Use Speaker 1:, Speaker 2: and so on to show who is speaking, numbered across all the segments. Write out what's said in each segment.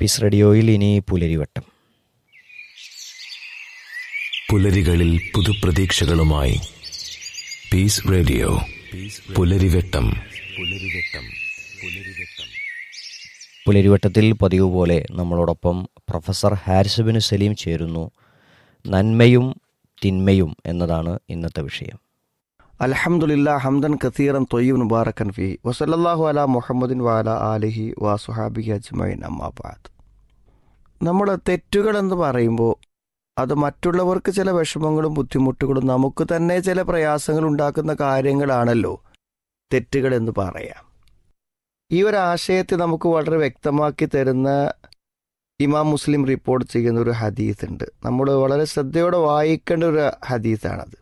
Speaker 1: piece റേഡിയോയിൽ ഇനി പുലരിവട്ടം
Speaker 2: പുലരികളിൽ പുതുപ്രതീക്ഷകളുമായി piece radio പുലരിവെട്ടം പുലരിവെട്ടം പുലരിവെട്ടം
Speaker 1: പുലരിവട്ടത്തിൽ പതിവ് പോലെ നമ്മളോടൊപ്പം പ്രൊഫസർ ഹാരിസ് ബിൻ സലീം ചേരുന്നു നന്മയും തിന്മയും എന്നതാണ് ഇന്നത്തെ വിഷയം
Speaker 3: അൽഹംദുലില്ലാ ഹംദൻ കസീറൻ തൊയ്യബ് മുബാറക്കൻ ഫി വസല്ലല്ലാഹു അല മുഹമ്മദിൻ വാല ആലിഹി വാ സുഹാബിഹി അജ്മൈൻ അമ്മാബാദ് നമ്മൾ തെറ്റുകൾ എന്ന് പറയുമ്പോൾ അത് മറ്റുള്ളവർക്ക് ചില വിഷമങ്ങളും ബുദ്ധിമുട്ടുകളും നമുക്ക് തന്നെ ചില പ്രയാസങ്ങൾ ഉണ്ടാക്കുന്ന കാര്യങ്ങളാണല്ലോ തെറ്റുകൾ എന്ന് പറയാം ഈ ഒരു ആശയത്തെ നമുക്ക് വളരെ വ്യക്തമാക്കി തരുന്ന ഇമാം മുസ്ലിം റിപ്പോർട്ട് ചെയ്യുന്ന ഒരു ഹദീസ് ഉണ്ട് നമ്മൾ വളരെ ശ്രദ്ധയോടെ വായിക്കേണ്ട ഒരു ഹദീസാണത്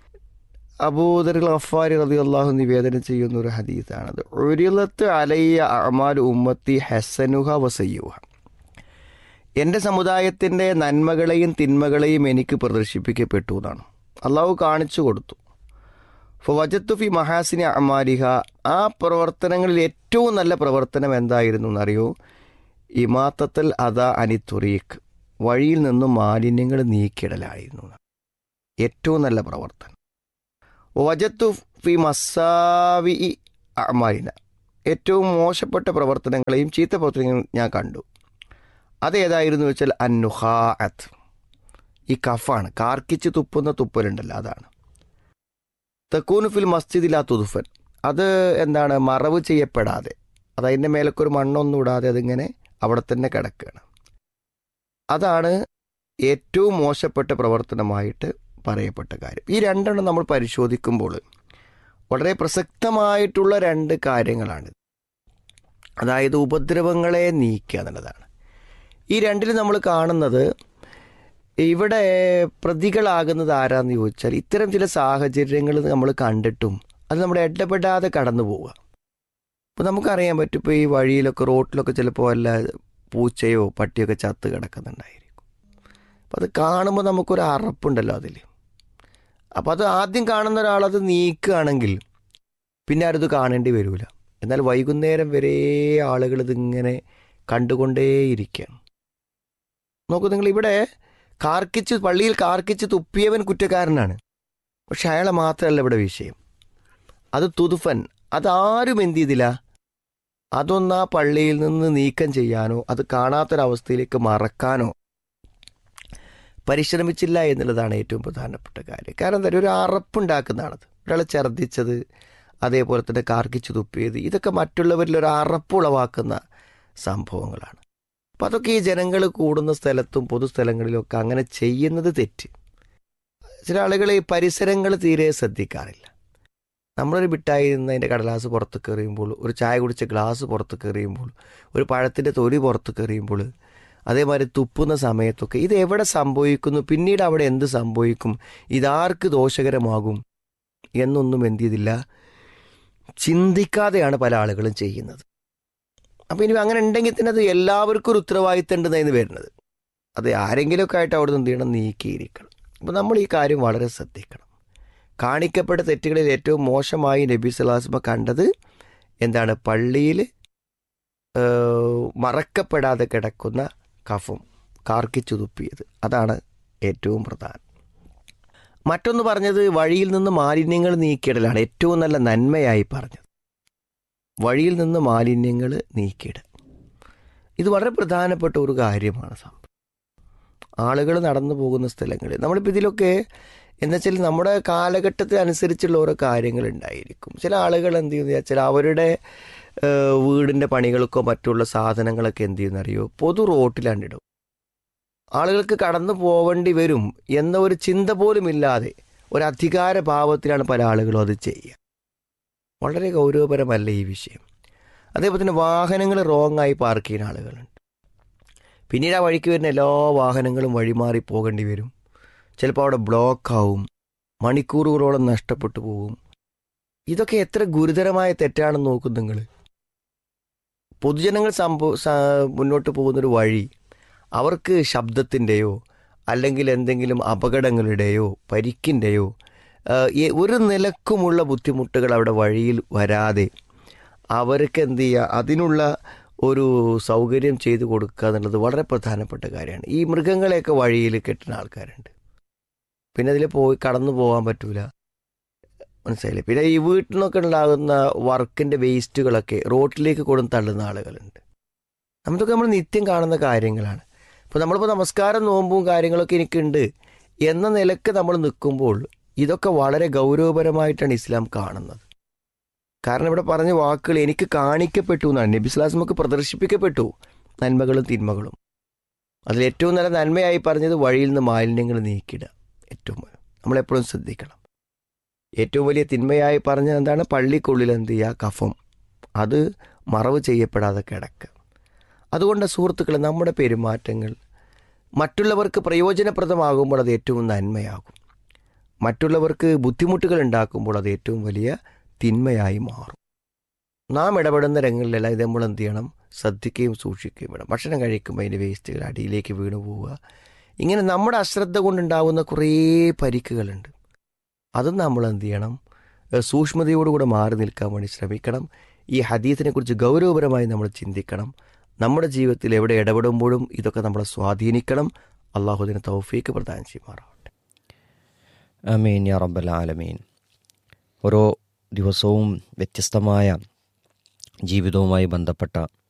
Speaker 3: അബൂദർ ഗഫാരി റതി അള്ളാഹു നിവേദനം ചെയ്യുന്ന ഒരു ഹദീസാണത് ഒരിലത്ത് അലയ്യ അമാൽ ഉമ്മത്തി ഹസനുഹ വസയ്യുഹ എൻ്റെ സമുദായത്തിൻ്റെ നന്മകളെയും തിന്മകളെയും എനിക്ക് പ്രദർശിപ്പിക്കപ്പെട്ടു എന്നാണ് അള്ളാഹു കാണിച്ചു കൊടുത്തു ഫവജത്തു ഫി മഹാസിനി അമാലിഹ ആ പ്രവർത്തനങ്ങളിൽ ഏറ്റവും നല്ല പ്രവർത്തനം എന്തായിരുന്നു എന്നറിയോ ഇമാത്തത്തൽ അത അനിത്തുറീഖ് വഴിയിൽ നിന്നും മാലിന്യങ്ങൾ നീക്കിയിടലായിരുന്നു ഏറ്റവും നല്ല പ്രവർത്തനം വജത്തു ഫി മസാവി അമാലിന ഏറ്റവും മോശപ്പെട്ട പ്രവർത്തനങ്ങളെയും ചീത്ത പ്രവർത്തനങ്ങളും ഞാൻ കണ്ടു അതേതായിരുന്നു വെച്ചാൽ അന്നുഹാഅത്ത് ഈ കഫാണ് കാർക്കിച്ച് തുപ്പുന്ന തുപ്പലുണ്ടല്ലോ അതാണ് തെക്കൂനു ഫിൽ മസ്ജിദിലാ തുതുഫൻ അത് എന്താണ് മറവ് ചെയ്യപ്പെടാതെ അത് അതിൻ്റെ മേലൊക്കെ ഒരു മണ്ണൊന്നും ഇടാതെ അതിങ്ങനെ അവിടെ തന്നെ കിടക്കുകയാണ് അതാണ് ഏറ്റവും മോശപ്പെട്ട പ്രവർത്തനമായിട്ട് പറയപ്പെട്ട കാര്യം ഈ രണ്ടെണ്ണം നമ്മൾ പരിശോധിക്കുമ്പോൾ വളരെ പ്രസക്തമായിട്ടുള്ള രണ്ട് കാര്യങ്ങളാണ് അതായത് ഉപദ്രവങ്ങളെ നീക്കുക എന്നുള്ളതാണ് ഈ രണ്ടിൽ നമ്മൾ കാണുന്നത് ഇവിടെ പ്രതികളാകുന്നത് ആരാന്ന് ചോദിച്ചാൽ ഇത്തരം ചില സാഹചര്യങ്ങൾ നമ്മൾ കണ്ടിട്ടും അത് നമ്മുടെ ഇടപെടാതെ കടന്നു പോവുക അപ്പോൾ നമുക്കറിയാൻ പറ്റും ഇപ്പോൾ ഈ വഴിയിലൊക്കെ റോട്ടിലൊക്കെ ചിലപ്പോൾ വല്ല പൂച്ചയോ പട്ടിയൊക്കെ ചത്ത് കിടക്കുന്നുണ്ടായിരിക്കും അപ്പോൾ അത് കാണുമ്പോൾ നമുക്കൊരു അറപ്പുണ്ടല്ലോ അതിൽ അപ്പോൾ അത് ആദ്യം കാണുന്ന ഒരാളത് നീക്കുകയാണെങ്കിൽ പിന്നെ ആരത് കാണേണ്ടി വരില്ല എന്നാൽ വൈകുന്നേരം വരെ ആളുകൾ ഇതിങ്ങനെ കണ്ടുകൊണ്ടേയിരിക്കുകയാണ് നോക്കൂ നിങ്ങൾ ഇവിടെ കാർക്കിച്ച് പള്ളിയിൽ കാർക്കിച്ച് തുപ്പിയവൻ കുറ്റക്കാരനാണ് പക്ഷെ അയാളെ മാത്രമല്ല ഇവിടെ വിഷയം അത് തുതുഫൻ അതാരും എന്ത് ചെയ്തില്ല അതൊന്ന് ആ പള്ളിയിൽ നിന്ന് നീക്കം ചെയ്യാനോ അത് കാണാത്തൊരവസ്ഥയിലേക്ക് മറക്കാനോ പരിശ്രമിച്ചില്ല എന്നുള്ളതാണ് ഏറ്റവും പ്രധാനപ്പെട്ട കാര്യം കാരണം എന്താ ഒരു അറപ്പുണ്ടാക്കുന്നതാണത് ഒരാളെ ഛർദ്ദിച്ചത് അതേപോലെ തന്നെ കാർക്കിച്ചു തുപ്പിയത് ഇതൊക്കെ മറ്റുള്ളവരിൽ ഒരു അറപ്പുളവാക്കുന്ന സംഭവങ്ങളാണ് അപ്പം അതൊക്കെ ഈ ജനങ്ങൾ കൂടുന്ന സ്ഥലത്തും പൊതുസ്ഥലങ്ങളിലൊക്കെ അങ്ങനെ ചെയ്യുന്നത് തെറ്റ് ചില ആളുകൾ ഈ പരിസരങ്ങൾ തീരെ ശ്രദ്ധിക്കാറില്ല നമ്മളൊരു മിഠായി നിന്ന് അതിൻ്റെ കടലാസ് പുറത്ത് കയറിയുമ്പോൾ ഒരു ചായ കുടിച്ച ഗ്ലാസ് പുറത്ത് കയറിയുമ്പോൾ ഒരു പഴത്തിൻ്റെ തൊലി പുറത്ത് കയറിയുമ്പോൾ അതേമാതിരി തുപ്പുന്ന സമയത്തൊക്കെ ഇത് എവിടെ സംഭവിക്കുന്നു പിന്നീട് അവിടെ എന്ത് സംഭവിക്കും ഇതാർക്ക് ദോഷകരമാകും എന്നൊന്നും എന്ത് ചെയ്തില്ല ചിന്തിക്കാതെയാണ് പല ആളുകളും ചെയ്യുന്നത് അപ്പം ഇനി അങ്ങനെ ഉണ്ടെങ്കിൽ തന്നെ അത് എല്ലാവർക്കും ഒരു ഉത്തരവാദിത്തം ഉണ്ടെന്നാണ് വരുന്നത് അത് ആരെങ്കിലുമൊക്കെ ആയിട്ട് അവിടെ നിന്ന് എന്ത് ചെയ്യണം നീക്കിയിരിക്കണം അപ്പം നമ്മൾ ഈ കാര്യം വളരെ ശ്രദ്ധിക്കണം കാണിക്കപ്പെട്ട തെറ്റുകളിൽ ഏറ്റവും മോശമായി നബി സലാസ്മ കണ്ടത് എന്താണ് പള്ളിയിൽ മറക്കപ്പെടാതെ കിടക്കുന്ന കഫം കാർക്കിച്ചു തുപ്പിയത് അതാണ് ഏറ്റവും പ്രധാനം മറ്റൊന്ന് പറഞ്ഞത് വഴിയിൽ നിന്ന് മാലിന്യങ്ങൾ നീക്കിയിടലാണ് ഏറ്റവും നല്ല നന്മയായി പറഞ്ഞത് വഴിയിൽ നിന്ന് മാലിന്യങ്ങൾ നീക്കിയിടുക ഇത് വളരെ പ്രധാനപ്പെട്ട ഒരു കാര്യമാണ് സംഭവം ആളുകൾ നടന്നു പോകുന്ന സ്ഥലങ്ങളിൽ നമ്മളിപ്പോൾ ഇതിലൊക്കെ എന്ന് വെച്ചാൽ നമ്മുടെ കാലഘട്ടത്തിൽ അനുസരിച്ചുള്ള ഓരോ കാര്യങ്ങൾ ഉണ്ടായിരിക്കും ചില ആളുകൾ എന്ത് ചെയ്യുന്ന വെച്ചാൽ അവരുടെ വീടിൻ്റെ പണികൾക്കോ മറ്റുള്ള സാധനങ്ങളൊക്കെ എന്ത് ചെയ്യുന്നറിയോ പൊതു റോട്ടിലാണ് ഇടും ആളുകൾക്ക് കടന്നു പോവേണ്ടി വരും എന്ന ഒരു ചിന്ത പോലും ഇല്ലാതെ ഒരു അധികാര ഭാവത്തിലാണ് പല ആളുകളും അത് ചെയ്യുക വളരെ ഗൗരവപരമല്ല ഈ വിഷയം അതേപോലെ തന്നെ വാഹനങ്ങൾ റോങ് ആയി പാർക്ക് ചെയ്യുന്ന ആളുകളുണ്ട് പിന്നീട് ആ വഴിക്ക് വരുന്ന എല്ലാ വാഹനങ്ങളും വഴിമാറി പോകേണ്ടി വരും ചിലപ്പോൾ അവിടെ ബ്ലോക്ക് ആവും മണിക്കൂറുകളോളം നഷ്ടപ്പെട്ടു പോകും ഇതൊക്കെ എത്ര ഗുരുതരമായ തെറ്റാണെന്ന് നോക്കും നിങ്ങൾ പൊതുജനങ്ങൾ സംഭവ മുന്നോട്ട് പോകുന്നൊരു വഴി അവർക്ക് ശബ്ദത്തിൻ്റെയോ അല്ലെങ്കിൽ എന്തെങ്കിലും അപകടങ്ങളുടെയോ പരിക്കിൻ്റെയോ ഒരു നിലക്കുമുള്ള ബുദ്ധിമുട്ടുകൾ അവിടെ വഴിയിൽ വരാതെ അവർക്ക് എന്ത് ചെയ്യുക അതിനുള്ള ഒരു സൗകര്യം ചെയ്തു കൊടുക്കുക എന്നുള്ളത് വളരെ പ്രധാനപ്പെട്ട കാര്യമാണ് ഈ മൃഗങ്ങളെയൊക്കെ വഴിയിൽ കെട്ടുന്ന ആൾക്കാരുണ്ട് പിന്നെ അതിൽ പോയി കടന്നു പോകാൻ പറ്റൂല മനസ്സിലായില്ലേ പിന്നെ ഈ വീട്ടിൽ നിന്നൊക്കെ ഉണ്ടാകുന്ന വർക്കിൻ്റെ വേസ്റ്റുകളൊക്കെ റോട്ടിലേക്ക് കൊടുന്ന് തള്ളുന്ന ആളുകളുണ്ട് നമുക്കൊക്കെ നമ്മൾ നിത്യം കാണുന്ന കാര്യങ്ങളാണ് ഇപ്പോൾ നമ്മളിപ്പോൾ നമസ്കാരം നോമ്പും കാര്യങ്ങളൊക്കെ എനിക്കുണ്ട് എന്ന നിലക്ക് നമ്മൾ നിൽക്കുമ്പോൾ ഇതൊക്കെ വളരെ ഗൗരവപരമായിട്ടാണ് ഇസ്ലാം കാണുന്നത് കാരണം ഇവിടെ പറഞ്ഞ വാക്കുകൾ എനിക്ക് കാണിക്കപ്പെട്ടു എന്നാണ് നബി സ്ലാസ് നമുക്ക് പ്രദർശിപ്പിക്കപ്പെട്ടു നന്മകളും തിന്മകളും അതിൽ ഏറ്റവും നല്ല നന്മയായി പറഞ്ഞത് വഴിയിൽ നിന്ന് മാലിന്യങ്ങൾ നീക്കിടുക ഏറ്റവും നമ്മളെപ്പോഴും ശ്രദ്ധിക്കണം ഏറ്റവും വലിയ തിന്മയായി പറഞ്ഞത് എന്താണ് പള്ളിക്കുള്ളിൽ എന്ത് ചെയ്യുക കഫം അത് മറവ് ചെയ്യപ്പെടാതെ കിടക്കുക അതുകൊണ്ട് സുഹൃത്തുക്കളെ നമ്മുടെ പെരുമാറ്റങ്ങൾ മറ്റുള്ളവർക്ക് പ്രയോജനപ്രദമാകുമ്പോൾ അത് ഏറ്റവും നന്മയാകും മറ്റുള്ളവർക്ക് ബുദ്ധിമുട്ടുകൾ ഉണ്ടാക്കുമ്പോൾ അത് ഏറ്റവും വലിയ തിന്മയായി മാറും നാം ഇടപെടുന്ന രംഗങ്ങളിലെല്ലാം ഇത് നമ്മൾ എന്ത് ചെയ്യണം ശ്രദ്ധിക്കുകയും സൂക്ഷിക്കുകയും വേണം ഭക്ഷണം കഴിക്കുമ്പോൾ അതിൻ്റെ വേസ്റ്റുകൾ അടിയിലേക്ക് വീണു പോവുക ഇങ്ങനെ നമ്മുടെ അശ്രദ്ധ കൊണ്ടുണ്ടാകുന്ന കുറേ പരിക്കുകളുണ്ട് അതും നമ്മൾ എന്ത് ചെയ്യണം ഏഹ് സൂക്ഷ്മതയോടുകൂടെ മാറി നിൽക്കാൻ വേണ്ടി ശ്രമിക്കണം ഈ ഹദീസിനെ കുറിച്ച് ഗൗരവപരമായി നമ്മൾ ചിന്തിക്കണം നമ്മുടെ ജീവിതത്തിൽ എവിടെ ഇടപെടുമ്പോഴും ഇതൊക്കെ നമ്മളെ സ്വാധീനിക്കണം അള്ളാഹുദിന് തൗഫീക്ക് പ്രദാനം ചെയ്യുമാറാവട്ടെ
Speaker 1: അമീൻ യാ റബ്ബൽ ആലമീൻ ഓരോ ദിവസവും വ്യത്യസ്തമായ ജീവിതവുമായി ബന്ധപ്പെട്ട